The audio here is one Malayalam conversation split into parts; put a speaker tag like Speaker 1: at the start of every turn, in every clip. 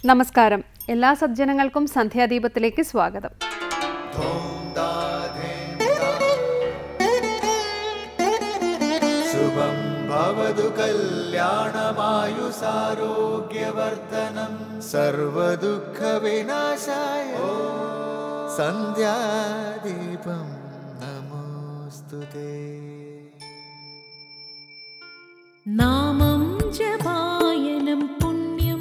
Speaker 1: നമസ്കാരം എല്ലാ സജ്ജനങ്ങൾക്കും സന്ധ്യാദീപത്തിലേക്ക് സ്വാഗതം
Speaker 2: शुभं भवतु कल्याणमायुसारोग्यवर्धनं सर्वदुःखविनाशाय सन्ध्यादीपं नमोऽस्तु ते
Speaker 3: നാമം ജപായനം പുണ്യം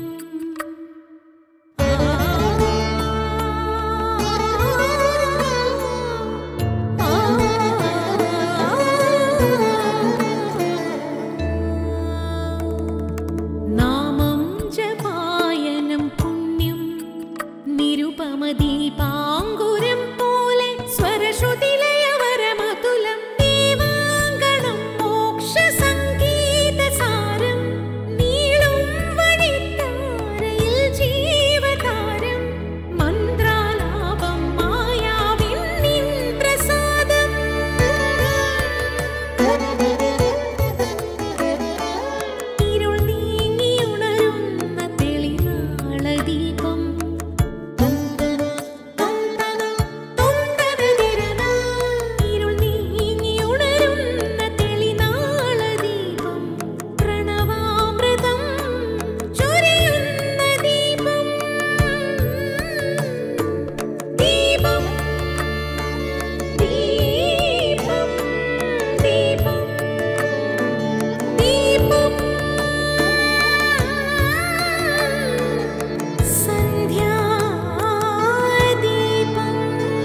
Speaker 3: നാമം ജപായനം പുണ്യം നിരുപമദീപാങ്കുരം പോലെ സ്വരശ്രുതിലയവരമതുലം ദീവാങ്കണം മോക്ഷസംഗീതസാരം നീളും വഴിത്താരയിൽ ജീവതാരം മന്ത്രാലാപം മായാവിൻ നിൻ പ്രസാദം ഇരുൾ നീങ്ങിയുണരുന്ന തെളിനാളദീപം ഇരുൾ നീങ്ങിയുണരുന്ന തെളിനാളദീപം പ്രണവാമൃതം ചൊരിയുന്ന ദീപം ദീപം ദീപം ദീപം ദീപം സന്ധ്യാദീപം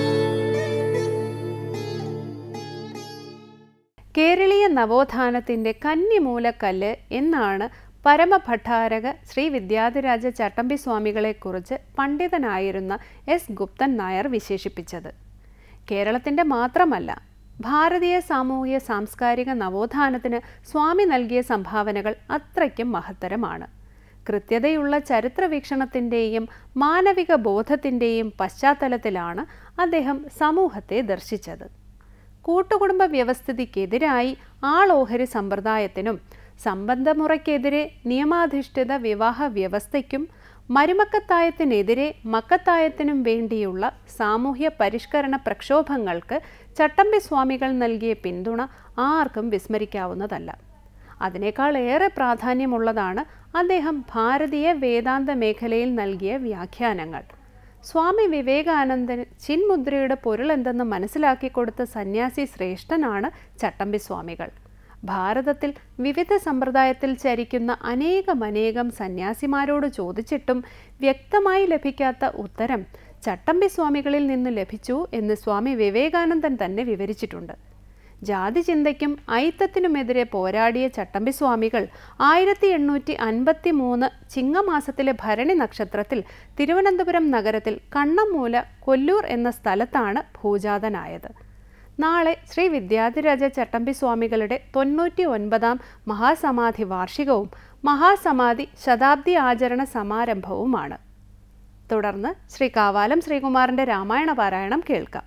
Speaker 1: കേരളീയ നവോത്ഥാനത്തിൻ്റെ കന്നിമൂലക്കല്ല് എന്നാണ് പരമഭട്ടാരക ശ്രീ വിദ്യാധിരാജ ചട്ടമ്പി സ്വാമികളെക്കുറിച്ച് പണ്ഡിതനായിരുന്ന എസ് ഗുപ്തൻ നായർ വിശേഷിപ്പിച്ചത് കേരളത്തിൻ്റെ മാത്രമല്ല ഭാരതീയ സാമൂഹിക സാംസ്കാരിക നവോത്ഥാനത്തിന് സ്വാമി നൽകിയ സംഭാവനകൾ അത്രയ്ക്കും മഹത്തരമാണ് കൃത്യതയുള്ള ചരിത്ര വീക്ഷണത്തിൻ്റെയും മാനവിക ബോധത്തിൻ്റെയും പശ്ചാത്തലത്തിലാണ് അദ്ദേഹം സമൂഹത്തെ ദർശിച്ചത് കൂട്ടുകുടുംബ വ്യവസ്ഥിതിക്കെതിരായി ആളോഹരി സമ്പ്രദായത്തിനും സംബന്ധമുറയ്ക്കെതിരെ നിയമാധിഷ്ഠിത വിവാഹ വ്യവസ്ഥയ്ക്കും മരുമക്കത്തായത്തിനെതിരെ മക്കത്തായത്തിനും വേണ്ടിയുള്ള സാമൂഹ്യ പരിഷ്കരണ പ്രക്ഷോഭങ്ങൾക്ക് ചട്ടമ്പി സ്വാമികൾ നൽകിയ പിന്തുണ ആർക്കും വിസ്മരിക്കാവുന്നതല്ല അതിനേക്കാൾ ഏറെ പ്രാധാന്യമുള്ളതാണ് അദ്ദേഹം ഭാരതീയ വേദാന്ത മേഖലയിൽ നൽകിയ വ്യാഖ്യാനങ്ങൾ സ്വാമി വിവേകാനന്ദന് ചിന്മുദ്രയുടെ പൊരുളെന്തെന്ന് മനസ്സിലാക്കി കൊടുത്ത സന്യാസി ശ്രേഷ്ഠനാണ് ചട്ടമ്പി സ്വാമികൾ ഭാരതത്തിൽ വിവിധ സമ്പ്രദായത്തിൽ ചരിക്കുന്ന അനേകമനേകം സന്യാസിമാരോട് ചോദിച്ചിട്ടും വ്യക്തമായി ലഭിക്കാത്ത ഉത്തരം ചട്ടമ്പി സ്വാമികളിൽ നിന്ന് ലഭിച്ചു എന്ന് സ്വാമി വിവേകാനന്ദൻ തന്നെ വിവരിച്ചിട്ടുണ്ട് ജാതി ചിന്തയ്ക്കും ഐത്തത്തിനുമെതിരെ പോരാടിയ ചട്ടമ്പി സ്വാമികൾ ആയിരത്തി എണ്ണൂറ്റി അൻപത്തി മൂന്ന് ചിങ്ങമാസത്തിലെ ഭരണി നക്ഷത്രത്തിൽ തിരുവനന്തപുരം നഗരത്തിൽ കണ്ണമ്മൂല കൊല്ലൂർ എന്ന സ്ഥലത്താണ് ഭൂജാതനായത് നാളെ ശ്രീ വിദ്യാധിരാജ ചട്ടമ്പി സ്വാമികളുടെ തൊണ്ണൂറ്റി ഒൻപതാം മഹാസമാധി വാർഷികവും മഹാസമാധി ശതാബ്ദി ആചരണ സമാരംഭവുമാണ് തുടർന്ന് ശ്രീ കാവാലം ശ്രീകുമാറിന്റെ രാമായണ പാരായണം കേൾക്കാം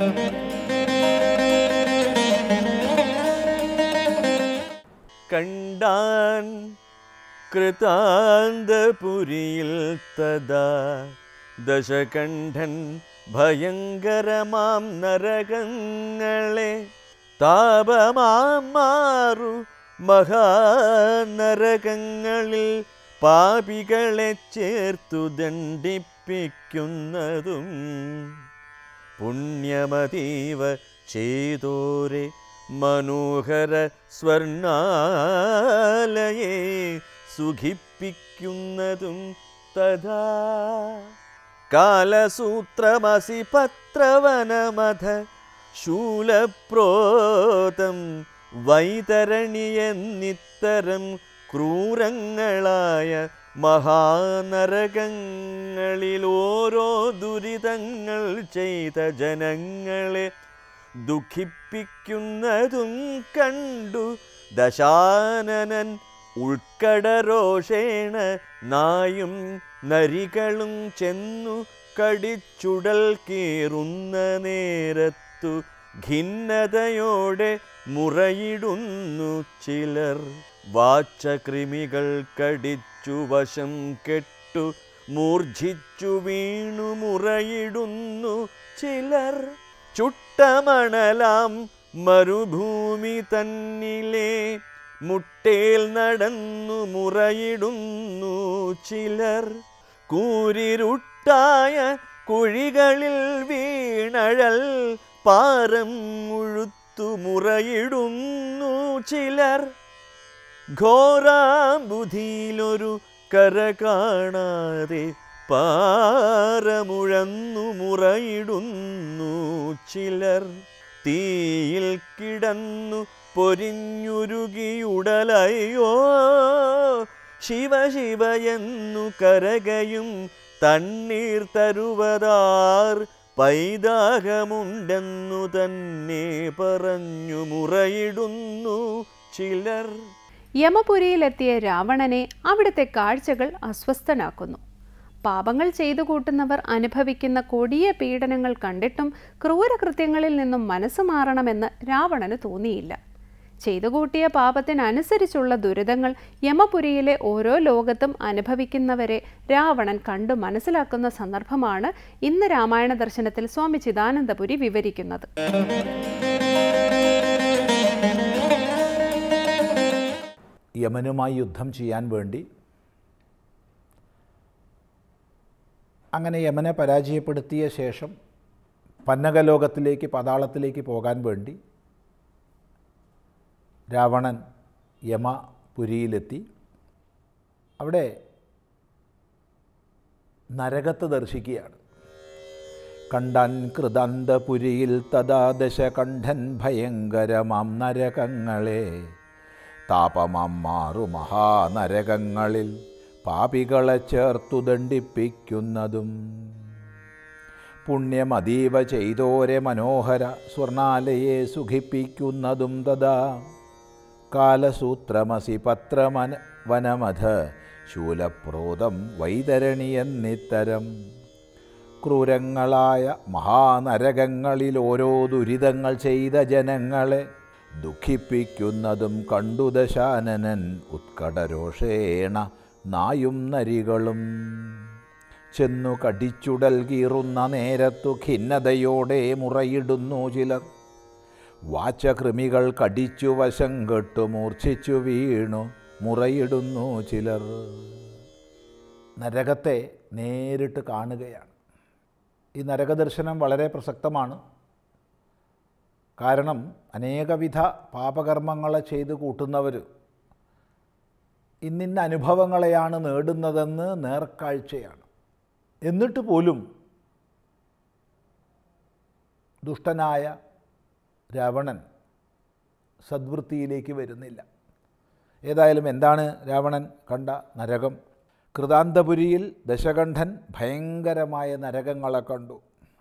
Speaker 4: കണ്ടാൻ കൃതാന്തപുരിയിൽ തഥാ ദശകണ്ഠൻ ഭയങ്കരമാം നരകങ്ങളെ താപമാം മാറു മഹാനരകങ്ങളിൽ പാപികളെ ചേർത്തു ദണ്ഡിപ്പിക്കുന്നതും പുണ്യമതീവ ചെയ്തോരെ മനോഹര സ്വർണാലയെ സുഖിപ്പിക്കുന്നതും തഥാ കാലസൂത്രമസി പത്രവനമഥ ശൂലപ്രോതം വൈതരണിയെന്നിത്തരം ക്രൂരങ്ങളായ മഹാനരകങ്ങളിൽ ഓരോ ദുരിതങ്ങൾ ചെയ്ത ജനങ്ങളെ ദുഃഖിപ്പിക്കുന്നതും കണ്ടു ദശാനനൻ ഉൾക്കടരോഷേണ നായും നരികളും ചെന്നു കടിച്ചുടൽ കീറുന്ന നേരത്തു ഖിന്നതയോടെ മുറയിടുന്നു ചിലർ വാച്ചകൃമികൾ കടിച്ചു വശം കെട്ടു മൂർച്ഛിച്ചു വീണു മുറയിടുന്നു ചിലർ ചുട്ടമണലാം മരുഭൂമി തന്നിലെ മുട്ടേൽ നടന്നു മുറയിടുന്നു ചിലർ കൂരിരുട്ടായ കുഴികളിൽ വീണഴൽ പാരം മുഴുത്തു മുറയിടുന്നു ചിലർ ഘോരാംബുധിയിലൊരു കര കാണാതെ പാരമുഴന്നു മുറയിടുന്നു ചിലർ തീയിൽ കിടന്നു പൊരിഞ്ഞുരുകിയുടലയോ ശിവ ശിവ എന്നു കരകയും തണ്ണീർ തരുവതാർ പൈതാകമുണ്ടെന്നു തന്നെ പറഞ്ഞു മുറയിടുന്നു ചിലർ
Speaker 1: യമപുരിയിലെത്തിയ രാവണനെ അവിടുത്തെ കാഴ്ചകൾ അസ്വസ്ഥനാക്കുന്നു പാപങ്ങൾ ചെയ്തു കൂട്ടുന്നവർ അനുഭവിക്കുന്ന കൊടിയ പീഡനങ്ങൾ കണ്ടിട്ടും ക്രൂരകൃത്യങ്ങളിൽ നിന്നും മനസ്സ് മാറണമെന്ന് രാവണന് തോന്നിയില്ല ചെയ്തു കൂട്ടിയ പാപത്തിനനുസരിച്ചുള്ള ദുരിതങ്ങൾ യമപുരിയിലെ ഓരോ ലോകത്തും അനുഭവിക്കുന്നവരെ രാവണൻ കണ്ടു മനസ്സിലാക്കുന്ന സന്ദർഭമാണ് ഇന്ന് രാമായണ ദർശനത്തിൽ സ്വാമി ചിദാനന്ദപുരി വിവരിക്കുന്നത്
Speaker 5: യമനുമായി യുദ്ധം ചെയ്യാൻ വേണ്ടി അങ്ങനെ യമനെ പരാജയപ്പെടുത്തിയ ശേഷം പന്നകലോകത്തിലേക്ക് പതാളത്തിലേക്ക് പോകാൻ വേണ്ടി രാവണൻ യമപുരിയിലെത്തി അവിടെ നരകത്ത് ദർശിക്കുകയാണ് കണ്ടാൻ കൃതാന്തപുരിയിൽ തഥാ ദശകണ്ഠൻ ഭയങ്കരമാം നരകങ്ങളെ താപമാം മാറു മഹാനരകങ്ങളിൽ പാപികളെ ചേർത്തു ദണ്ഡിപ്പിക്കുന്നതും പുണ്യമതീവ ചെയ്തോരെ മനോഹര സ്വർണാലയെ സുഖിപ്പിക്കുന്നതും തഥാ കാലസൂത്രമസി പത്രമന വനമധ ശൂലപ്രോതം വൈതരണി എന്നിത്തരം ക്രൂരങ്ങളായ മഹാനരകങ്ങളിൽ ഓരോ ദുരിതങ്ങൾ ചെയ്ത ജനങ്ങളെ ദുഃഖിപ്പിക്കുന്നതും കണ്ടു ദശാനനൻ ഉത്കടരോഷേണ നായും നരികളും ചെന്നു കടിച്ചുടൽ കീറുന്ന നേരത്തു ഖിന്നതയോടെ മുറയിടുന്നു ചിലർ വാചകൃമികൾ കടിച്ചു വശം കെട്ടു മൂർച്ഛിച്ചു വീണു മുറയിടുന്നു ചിലർ നരകത്തെ നേരിട്ട് കാണുകയാണ് ഈ നരകദർശനം വളരെ പ്രസക്തമാണ് കാരണം അനേകവിധ പാപകർമ്മങ്ങളെ ചെയ്തു കൂട്ടുന്നവർ ഇന്നിന്ന അനുഭവങ്ങളെയാണ് നേടുന്നതെന്ന് നേർക്കാഴ്ചയാണ് എന്നിട്ട് പോലും ദുഷ്ടനായ രാവണൻ സദ്വൃത്തിയിലേക്ക് വരുന്നില്ല ഏതായാലും എന്താണ് രാവണൻ കണ്ട നരകം കൃതാന്തപുരിയിൽ ദശകണ്ഠൻ ഭയങ്കരമായ നരകങ്ങളെ കണ്ടു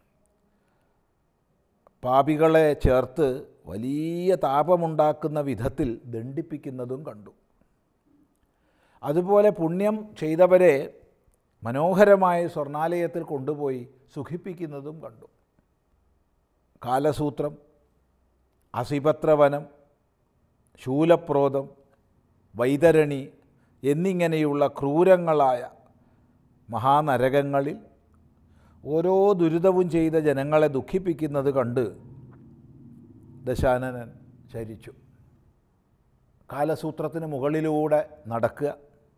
Speaker 5: പാപികളെ ചേർത്ത് വലിയ താപമുണ്ടാക്കുന്ന വിധത്തിൽ ദണ്ഡിപ്പിക്കുന്നതും കണ്ടു അതുപോലെ പുണ്യം ചെയ്തവരെ മനോഹരമായ സ്വർണാലയത്തിൽ കൊണ്ടുപോയി സുഖിപ്പിക്കുന്നതും കണ്ടു കാലസൂത്രം അസിപത്രവനം ശൂലപ്രോതം വൈതരണി എന്നിങ്ങനെയുള്ള ക്രൂരങ്ങളായ മഹാനരകങ്ങളിൽ ഓരോ ദുരിതവും ചെയ്ത ജനങ്ങളെ ദുഃഖിപ്പിക്കുന്നത് കണ്ട് ദശാനനൻ ചരിച്ചു കാലസൂത്രത്തിന് മുകളിലൂടെ നടക്കുക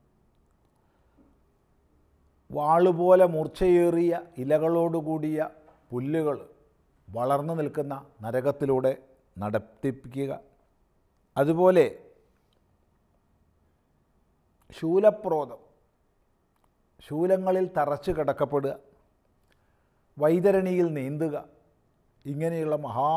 Speaker 5: വാളുപോലെ മൂർച്ചയേറിയ ഇലകളോടുകൂടിയ പുല്ലുകൾ വളർന്നു നിൽക്കുന്ന നരകത്തിലൂടെ നടത്തിപ്പിക്കുക അതുപോലെ ശൂലപ്രോതം ശൂലങ്ങളിൽ തറച്ചു കിടക്കപ്പെടുക വൈതരണിയിൽ നീന്തുക ഇങ്ങനെയുള്ള മഹാ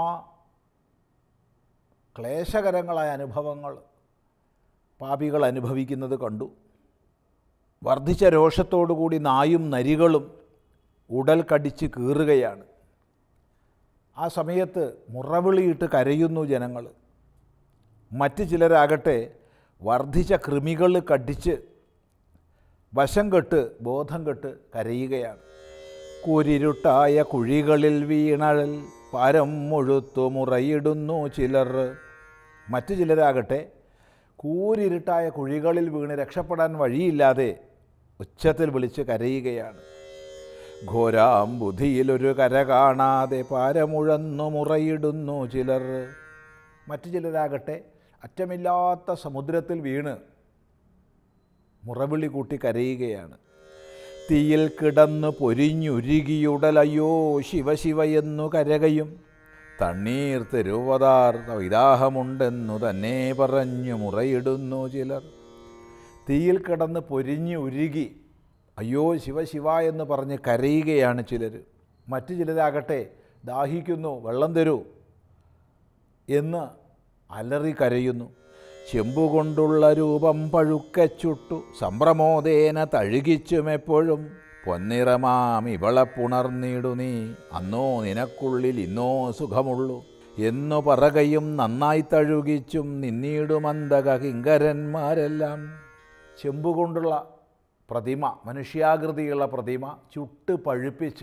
Speaker 5: ക്ലേശകരങ്ങളായ അനുഭവങ്ങൾ പാപികൾ അനുഭവിക്കുന്നത് കണ്ടു വർദ്ധിച്ച രോഷത്തോടുകൂടി നായും നരികളും ഉടൽ കടിച്ച് കീറുകയാണ് ആ സമയത്ത് മുറവിളിയിട്ട് കരയുന്നു ജനങ്ങൾ മറ്റ് ചിലരാകട്ടെ വർദ്ധിച്ച കൃമികൾ കടിച്ച് വശം കെട്ട് ബോധം കെട്ട് കരയുകയാണ് കുരിരുട്ടായ കുഴികളിൽ വീണഴൽ പരം മുഴുത്തു മുറയിടുന്നു ചിലർ മറ്റു ചിലരാകട്ടെ കൂരിരുട്ടായ കുഴികളിൽ വീണ് രക്ഷപ്പെടാൻ വഴിയില്ലാതെ ഉച്ചത്തിൽ വിളിച്ച് കരയുകയാണ് ഘോരാം ബുദ്ധിയിലൊരു കര കാണാതെ പാരമുഴന്നു മുറയിടുന്നു ചിലർ മറ്റു ചിലരാകട്ടെ അറ്റമില്ലാത്ത സമുദ്രത്തിൽ വീണ് മുറവിളി കൂട്ടി കരയുകയാണ് തീയിൽ കിടന്ന് പൊരിഞ്ഞുരുകിയുടലയ്യോ ശിവശിവ എന്നു കരകയും തണ്ണീർ തെരുവതാർ വൈദാഹമുണ്ടെന്നു തന്നെ പറഞ്ഞു മുറയിടുന്നു ചിലർ തീയിൽ കിടന്ന് പൊരിഞ്ഞ് ഉരുകി അയ്യോ ശിവശിവ എന്ന് പറഞ്ഞ് കരയുകയാണ് ചിലർ മറ്റു ചിലരാകട്ടെ ദാഹിക്കുന്നു വെള്ളം തരൂ എന്ന് അലറി കരയുന്നു ചെമ്പുകൊണ്ടുള്ള രൂപം പഴുക്കച്ചുട്ടു സംഭ്രമോദേന തഴുകിച്ചുമെപ്പോഴും പൊന്നിറമാം ഇവളെ പുണർന്നിടു നീ അന്നോ നിനക്കുള്ളിൽ ഇന്നോ സുഖമുള്ളൂ എന്നു പറകയും നന്നായി തഴുകിച്ചും നിന്നീടുമന്തക കിങ്കരന്മാരെല്ലാം ചെമ്പുകൊണ്ടുള്ള പ്രതിമ മനുഷ്യാകൃതിയുള്ള പ്രതിമ ചുട്ട് പഴുപ്പിച്ച്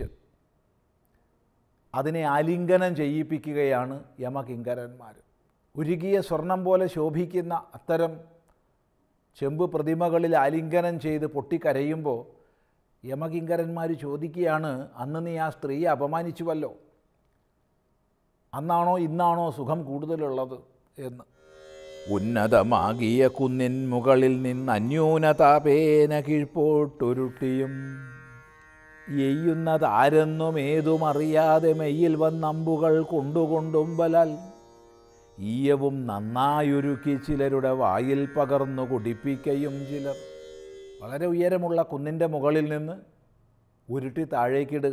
Speaker 5: അതിനെ ആലിംഗനം ചെയ്യിപ്പിക്കുകയാണ് യമകിങ്കരന്മാർ ഉരുകിയ സ്വർണം പോലെ ശോഭിക്കുന്ന അത്തരം ചെമ്പ് പ്രതിമകളിൽ ആലിംഗനം ചെയ്ത് പൊട്ടിക്കരയുമ്പോൾ യമകിങ്കരന്മാർ ചോദിക്കുകയാണ് അന്ന് നീ ആ സ്ത്രീയെ അപമാനിച്ചുവല്ലോ അന്നാണോ ഇന്നാണോ സുഖം കൂടുതലുള്ളത് എന്ന് ഉന്നതമാകിയ കുന്നിൻ മുകളിൽ നിന്ന് അന്യൂനതാപേന കീഴ്പോട്ടുരുട്ടിയും എയ്യുന്നത് ആരെന്നും ഏതും അറിയാതെ മെയ്യിൽ വന്നമ്പുകൾ കൊണ്ടുകൊണ്ടും ബലാൽ ഈയവും നന്നായൊരുക്കി ചിലരുടെ വായിൽ പകർന്നു കുടിപ്പിക്കയും ചിലർ വളരെ ഉയരമുള്ള കുന്നിൻ്റെ മുകളിൽ നിന്ന് ഉരുട്ടി താഴേക്കിടുക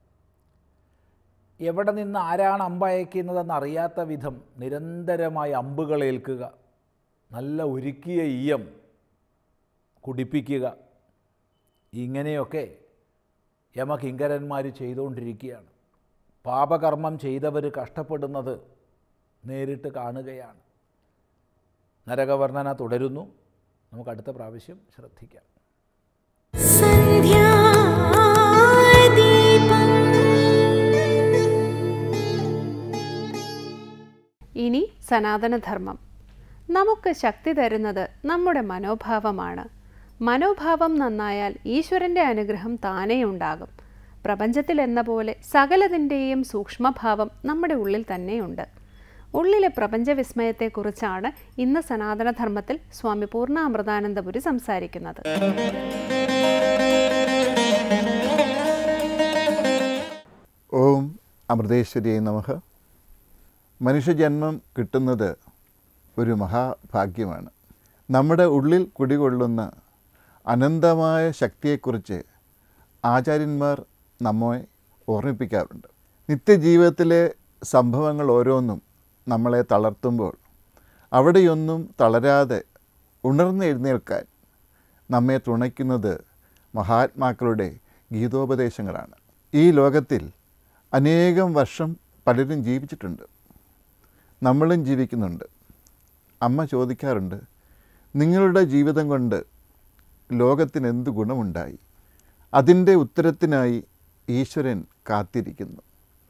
Speaker 5: എവിടെ നിന്ന് ആരാണ് അമ്പയക്കുന്നതെന്ന് അറിയാത്ത വിധം നിരന്തരമായി അമ്പുകൾ ഏൽക്കുക നല്ല ഉരുക്കിയ ഈയം കുടിപ്പിക്കുക ഇങ്ങനെയൊക്കെ യമകിങ്കരന്മാർ ചെയ്തുകൊണ്ടിരിക്കുകയാണ് പാപകർമ്മം ചെയ്തവർ കഷ്ടപ്പെടുന്നത് നേരിട്ട് കാണുകയാണ് നരകവർണ്ണന തുടരുന്നു നമുക്ക് അടുത്ത പ്രാവശ്യം ശ്രദ്ധിക്കാം
Speaker 1: ഇനി സനാതനധർമ്മം നമുക്ക് ശക്തി തരുന്നത് നമ്മുടെ മനോഭാവമാണ് മനോഭാവം നന്നായാൽ ഈശ്വരൻ്റെ അനുഗ്രഹം താനേ ഉണ്ടാകും പ്രപഞ്ചത്തിൽ എന്ന പോലെ സകലതിൻ്റെയും സൂക്ഷ്മഭാവം നമ്മുടെ ഉള്ളിൽ തന്നെയുണ്ട് ഉള്ളിലെ പ്രപഞ്ച വിസ്മയത്തെക്കുറിച്ചാണ് ഇന്ന് സനാതനധർമ്മത്തിൽ സ്വാമി പൂർണ്ണാമൃതാനന്ദപുരി സംസാരിക്കുന്നത്
Speaker 2: ഓം അമൃതേശ്വരിയെ നമഃ മനുഷ്യജന്മം കിട്ടുന്നത് ഒരു മഹാഭാഗ്യമാണ് നമ്മുടെ ഉള്ളിൽ കുടികൊള്ളുന്ന അനന്തമായ ശക്തിയെക്കുറിച്ച് ആചാര്യന്മാർ നമ്മെ ഓർമ്മിപ്പിക്കാറുണ്ട് നിത്യജീവിതത്തിലെ സംഭവങ്ങൾ ഓരോന്നും നമ്മളെ തളർത്തുമ്പോൾ അവിടെയൊന്നും തളരാതെ ഉണർന്നെഴുന്നേൽക്കാൻ നമ്മെ തുണയ്ക്കുന്നത് മഹാത്മാക്കളുടെ ഗീതോപദേശങ്ങളാണ് ഈ ലോകത്തിൽ അനേകം വർഷം പലരും ജീവിച്ചിട്ടുണ്ട് നമ്മളും ജീവിക്കുന്നുണ്ട് അമ്മ ചോദിക്കാറുണ്ട് നിങ്ങളുടെ ജീവിതം കൊണ്ട് ലോകത്തിന് എന്ത് ഗുണമുണ്ടായി അതിൻ്റെ ഉത്തരത്തിനായി ഈശ്വരൻ കാത്തിരിക്കുന്നു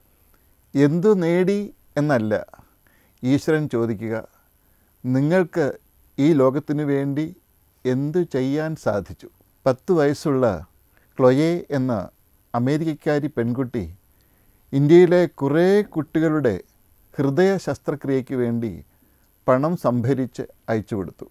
Speaker 2: എന്തു നേടി എന്നല്ല ഈശ്വരൻ ചോദിക്കുക നിങ്ങൾക്ക് ഈ ലോകത്തിനു വേണ്ടി എന്തു ചെയ്യാൻ സാധിച്ചു പത്ത് വയസ്സുള്ള ക്ലൊയെ എന്ന അമേരിക്കക്കാരി പെൺകുട്ടി ഇന്ത്യയിലെ കുറേ കുട്ടികളുടെ ഹൃദയ ശസ്ത്രക്രിയയ്ക്ക് വേണ്ടി പണം സംഭരിച്ച് അയച്ചു കൊടുത്തു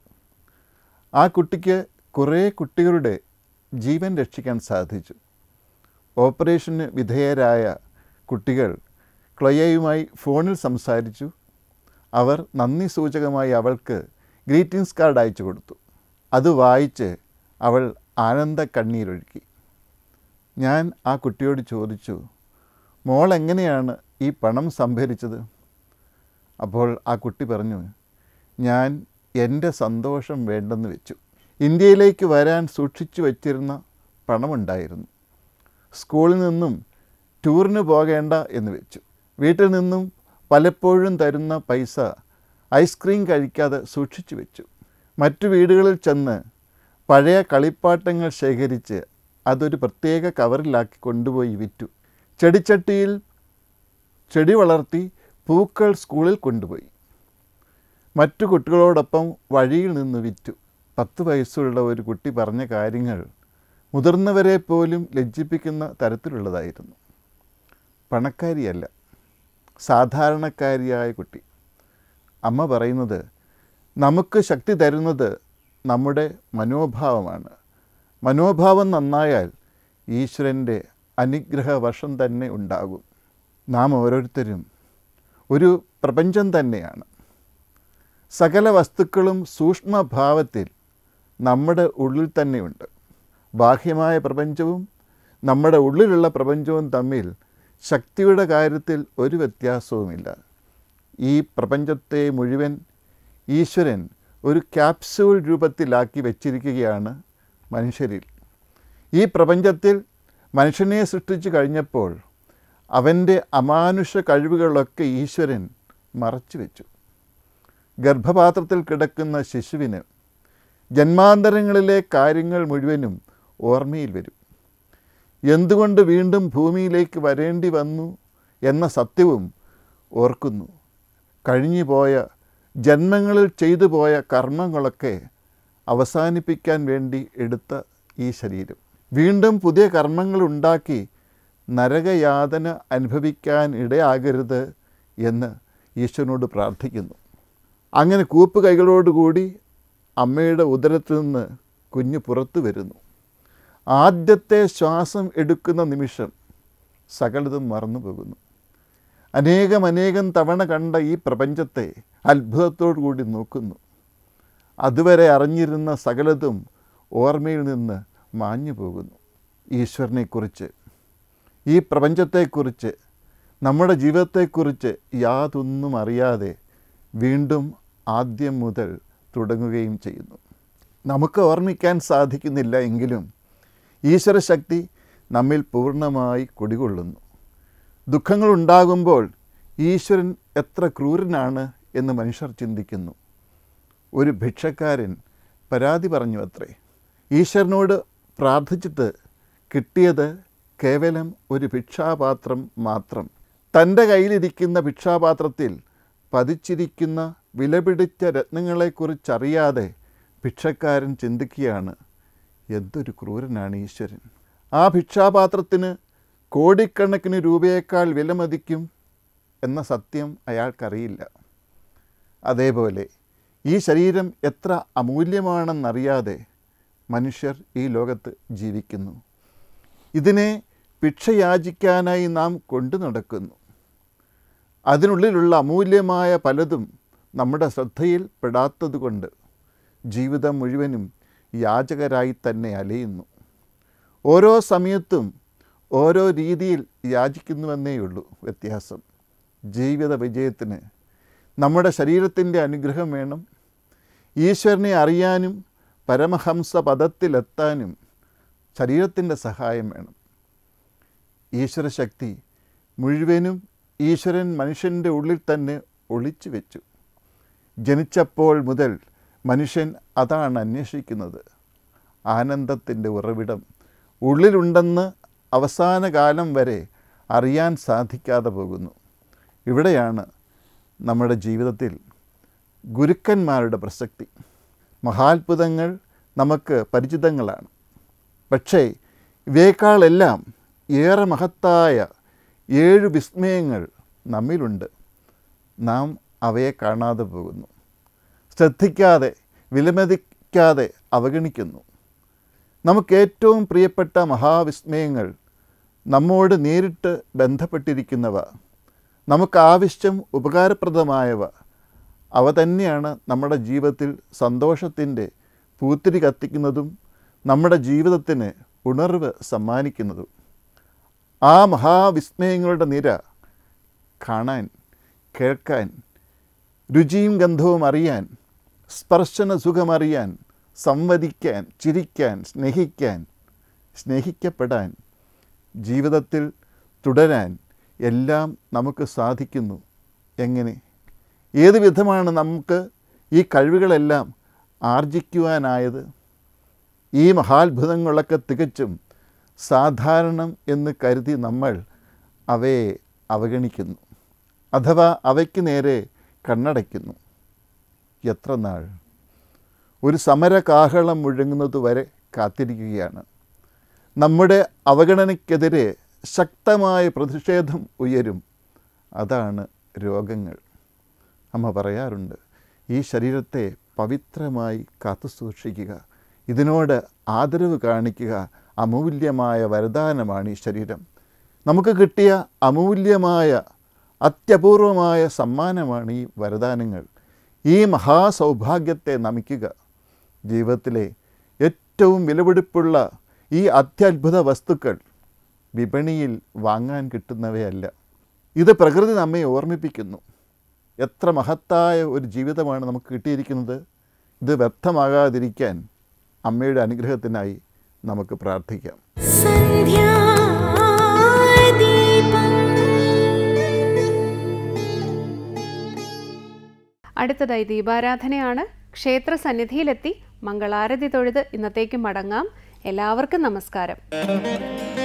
Speaker 2: ആ കുട്ടിക്ക് കുറേ കുട്ടികളുടെ ജീവൻ രക്ഷിക്കാൻ സാധിച്ചു ഓപ്പറേഷന് വിധേയരായ കുട്ടികൾ ക്ലൊയയുമായി ഫോണിൽ സംസാരിച്ചു അവർ നന്ദി സൂചകമായി അവൾക്ക് ഗ്രീറ്റിംഗ്സ് കാർഡ് അയച്ചു കൊടുത്തു അത് വായിച്ച് അവൾ ആനന്ദ കണ്ണീരൊഴുക്കി ഞാൻ ആ കുട്ടിയോട് ചോദിച്ചു മോൾ എങ്ങനെയാണ് ഈ പണം സംഭരിച്ചത് അപ്പോൾ ആ കുട്ടി പറഞ്ഞു ഞാൻ എൻ്റെ സന്തോഷം വേണ്ടെന്ന് വെച്ചു ഇന്ത്യയിലേക്ക് വരാൻ സൂക്ഷിച്ചു വച്ചിരുന്ന പണമുണ്ടായിരുന്നു സ്കൂളിൽ നിന്നും ടൂറിന് പോകേണ്ട എന്ന് വെച്ചു വീട്ടിൽ നിന്നും പലപ്പോഴും തരുന്ന പൈസ ഐസ്ക്രീം കഴിക്കാതെ സൂക്ഷിച്ചു വെച്ചു മറ്റു വീടുകളിൽ ചെന്ന് പഴയ കളിപ്പാട്ടങ്ങൾ ശേഖരിച്ച് അതൊരു പ്രത്യേക കവറിലാക്കി കൊണ്ടുപോയി വിറ്റു ചെടിച്ചട്ടിയിൽ ചെടി വളർത്തി പൂക്കൾ സ്കൂളിൽ കൊണ്ടുപോയി മറ്റു കുട്ടികളോടൊപ്പം വഴിയിൽ നിന്ന് വിറ്റു പത്ത് വയസ്സുള്ള ഒരു കുട്ടി പറഞ്ഞ കാര്യങ്ങൾ മുതിർന്നവരെ പോലും ലജ്ജിപ്പിക്കുന്ന തരത്തിലുള്ളതായിരുന്നു പണക്കാരിയല്ല സാധാരണക്കാരിയായ കുട്ടി അമ്മ പറയുന്നത് നമുക്ക് ശക്തി തരുന്നത് നമ്മുടെ മനോഭാവമാണ് മനോഭാവം നന്നായാൽ ഈശ്വരൻ്റെ അനുഗ്രഹ വർഷം തന്നെ ഉണ്ടാകും നാം ഓരോരുത്തരും ഒരു പ്രപഞ്ചം തന്നെയാണ് സകല വസ്തുക്കളും സൂക്ഷ്മഭാവത്തിൽ നമ്മുടെ ഉള്ളിൽ തന്നെയുണ്ട് ബാഹ്യമായ പ്രപഞ്ചവും നമ്മുടെ ഉള്ളിലുള്ള പ്രപഞ്ചവും തമ്മിൽ ശക്തിയുടെ കാര്യത്തിൽ ഒരു വ്യത്യാസവുമില്ല ഈ പ്രപഞ്ചത്തെ മുഴുവൻ ഈശ്വരൻ ഒരു ക്യാപ്സ്യൂൾ രൂപത്തിലാക്കി വച്ചിരിക്കുകയാണ് മനുഷ്യരിൽ ഈ പ്രപഞ്ചത്തിൽ മനുഷ്യനെ സൃഷ്ടിച്ചു കഴിഞ്ഞപ്പോൾ അവൻ്റെ അമാനുഷ കഴിവുകളൊക്കെ ഈശ്വരൻ മറച്ചു വെച്ചു ഗർഭപാത്രത്തിൽ കിടക്കുന്ന ശിശുവിന് ജന്മാന്തരങ്ങളിലെ കാര്യങ്ങൾ മുഴുവനും ഓർമ്മയിൽ വരും എന്തുകൊണ്ട് വീണ്ടും ഭൂമിയിലേക്ക് വരേണ്ടി വന്നു എന്ന സത്യവും ഓർക്കുന്നു കഴിഞ്ഞു പോയ ജന്മങ്ങളിൽ ചെയ്തു പോയ കർമ്മങ്ങളൊക്കെ അവസാനിപ്പിക്കാൻ വേണ്ടി എടുത്ത ഈ ശരീരം വീണ്ടും പുതിയ കർമ്മങ്ങൾ ഉണ്ടാക്കി നരകയാതന അനുഭവിക്കാൻ ഇടയാകരുത് എന്ന് ഈശ്വരനോട് പ്രാർത്ഥിക്കുന്നു അങ്ങനെ കൂപ്പ് കൈകളോടുകൂടി അമ്മയുടെ ഉദരത്തിൽ നിന്ന് കുഞ്ഞ് പുറത്തു വരുന്നു ആദ്യത്തെ ശ്വാസം എടുക്കുന്ന നിമിഷം സകലതും മറന്നു പോകുന്നു അനേകം അനേകം തവണ കണ്ട ഈ പ്രപഞ്ചത്തെ അത്ഭുതത്തോടു കൂടി നോക്കുന്നു അതുവരെ അറിഞ്ഞിരുന്ന സകലതും ഓർമ്മയിൽ നിന്ന് മാഞ്ഞു പോകുന്നു ഈശ്വരനെക്കുറിച്ച് ഈ പ്രപഞ്ചത്തെക്കുറിച്ച് നമ്മുടെ ജീവിതത്തെക്കുറിച്ച് യാതൊന്നും അറിയാതെ വീണ്ടും ആദ്യം മുതൽ തുടങ്ങുകയും ചെയ്യുന്നു നമുക്ക് ഓർമ്മിക്കാൻ സാധിക്കുന്നില്ല എങ്കിലും ഈശ്വരശക്തി നമ്മിൽ പൂർണ്ണമായി കുടികൊള്ളുന്നു ദുഃഖങ്ങളുണ്ടാകുമ്പോൾ ഈശ്വരൻ എത്ര ക്രൂരനാണ് എന്ന് മനുഷ്യർ ചിന്തിക്കുന്നു ഒരു ഭിക്ഷക്കാരൻ പരാതി പറഞ്ഞു അത്രേ ഈശ്വരനോട് പ്രാർത്ഥിച്ചിട്ട് കിട്ടിയത് കേവലം ഒരു ഭിക്ഷാപാത്രം മാത്രം തൻ്റെ കയ്യിലിരിക്കുന്ന ഭിക്ഷാപാത്രത്തിൽ പതിച്ചിരിക്കുന്ന വിലപിടിച്ച രത്നങ്ങളെക്കുറിച്ചറിയാതെ ഭിക്ഷക്കാരൻ ചിന്തിക്കുകയാണ് എന്തൊരു ക്രൂരനാണ് ഈശ്വരൻ ആ ഭിക്ഷാപാത്രത്തിന് കോടിക്കണക്കിന് രൂപയേക്കാൾ വിലമതിക്കും എന്ന സത്യം അയാൾക്കറിയില്ല അതേപോലെ ഈ ശരീരം എത്ര അമൂല്യമാണെന്നറിയാതെ മനുഷ്യർ ഈ ലോകത്ത് ജീവിക്കുന്നു ഇതിനെ ഭിക്ഷയാചിക്കാനായി നാം കൊണ്ടു നടക്കുന്നു അതിനുള്ളിലുള്ള അമൂല്യമായ പലതും നമ്മുടെ ശ്രദ്ധയിൽ പെടാത്തതുകൊണ്ട് ജീവിതം മുഴുവനും യാചകരായി തന്നെ അലയുന്നു ഓരോ സമയത്തും ഓരോ രീതിയിൽ യാചിക്കുന്നുവെന്നേയുള്ളൂ വ്യത്യാസം ജീവിത വിജയത്തിന് നമ്മുടെ ശരീരത്തിൻ്റെ അനുഗ്രഹം വേണം ഈശ്വരനെ അറിയാനും പരമഹംസ പദത്തിലെത്താനും ശരീരത്തിൻ്റെ സഹായം വേണം ഈശ്വരശക്തി മുഴുവനും ഈശ്വരൻ മനുഷ്യൻ്റെ ഉള്ളിൽ തന്നെ ഒളിച്ചു വെച്ചു ജനിച്ചപ്പോൾ മുതൽ മനുഷ്യൻ അതാണ് അന്വേഷിക്കുന്നത് ആനന്ദത്തിൻ്റെ ഉറവിടം ഉള്ളിലുണ്ടെന്ന് അവസാന കാലം വരെ അറിയാൻ സാധിക്കാതെ പോകുന്നു ഇവിടെയാണ് നമ്മുടെ ജീവിതത്തിൽ ഗുരുക്കന്മാരുടെ പ്രസക്തി മഹാത്ഭുതങ്ങൾ നമുക്ക് പരിചിതങ്ങളാണ് പക്ഷേ ഇവയേക്കാളെല്ലാം ഏറെ മഹത്തായ ഏഴ് വിസ്മയങ്ങൾ നമ്മിലുണ്ട് നാം അവയെ കാണാതെ പോകുന്നു ശ്രദ്ധിക്കാതെ വിലമതിക്കാതെ അവഗണിക്കുന്നു നമുക്ക് ഏറ്റവും പ്രിയപ്പെട്ട മഹാവിസ്മയങ്ങൾ നമ്മോട് നേരിട്ട് ബന്ധപ്പെട്ടിരിക്കുന്നവ നമുക്ക് ആവശ്യം ഉപകാരപ്രദമായവ അവ തന്നെയാണ് നമ്മുടെ ജീവിതത്തിൽ സന്തോഷത്തിൻ്റെ പൂത്തിരി കത്തിക്കുന്നതും നമ്മുടെ ജീവിതത്തിന് ഉണർവ് സമ്മാനിക്കുന്നതും ആ മഹാവിസ്മയങ്ങളുടെ നിര കാണാൻ കേൾക്കാൻ രുചിയും ഗന്ധവും അറിയാൻ സ്പർശന സുഖമറിയാൻ സംവദിക്കാൻ ചിരിക്കാൻ സ്നേഹിക്കാൻ സ്നേഹിക്കപ്പെടാൻ ജീവിതത്തിൽ തുടരാൻ എല്ലാം നമുക്ക് സാധിക്കുന്നു എങ്ങനെ ഏത് വിധമാണ് നമുക്ക് ഈ കഴിവുകളെല്ലാം ആർജിക്കുവാനായത് ഈ മഹാത്ഭുതങ്ങളൊക്കെ തികച്ചും സാധാരണം എന്ന് കരുതി നമ്മൾ അവയെ അവഗണിക്കുന്നു അഥവാ അവയ്ക്ക് നേരെ കണ്ണടയ്ക്കുന്നു എത്ര നാൾ ഒരു സമരകാഹളം മുഴങ്ങുന്നത് വരെ കാത്തിരിക്കുകയാണ് നമ്മുടെ അവഗണനയ്ക്കെതിരെ ശക്തമായ പ്രതിഷേധം ഉയരും അതാണ് രോഗങ്ങൾ അമ്മ പറയാറുണ്ട് ഈ ശരീരത്തെ പവിത്രമായി കാത്തുസൂക്ഷിക്കുക ഇതിനോട് ആദരവ് കാണിക്കുക അമൂല്യമായ വരദാനമാണ് ഈ ശരീരം നമുക്ക് കിട്ടിയ അമൂല്യമായ അത്യപൂർവമായ സമ്മാനമാണ് ഈ വരദാനങ്ങൾ ഈ മഹാസൗഭാഗ്യത്തെ നമിക്കുക ജീവിതത്തിലെ ഏറ്റവും വിലപിടിപ്പുള്ള ഈ അത്യത്ഭുത വസ്തുക്കൾ വിപണിയിൽ വാങ്ങാൻ കിട്ടുന്നവയല്ല ഇത് പ്രകൃതി നമ്മെ ഓർമ്മിപ്പിക്കുന്നു എത്ര മഹത്തായ ഒരു ജീവിതമാണ് നമുക്ക് കിട്ടിയിരിക്കുന്നത് ഇത് വ്യർത്ഥമാകാതിരിക്കാൻ അമ്മയുടെ അനുഗ്രഹത്തിനായി നമുക്ക് പ്രാർത്ഥിക്കാം
Speaker 1: അടുത്തതായി ദീപാരാധനയാണ് ക്ഷേത്ര സന്നിധിയിലെത്തി മംഗളാരതി തൊഴുത് ഇന്നത്തേക്ക് മടങ്ങാം എല്ലാവർക്കും നമസ്കാരം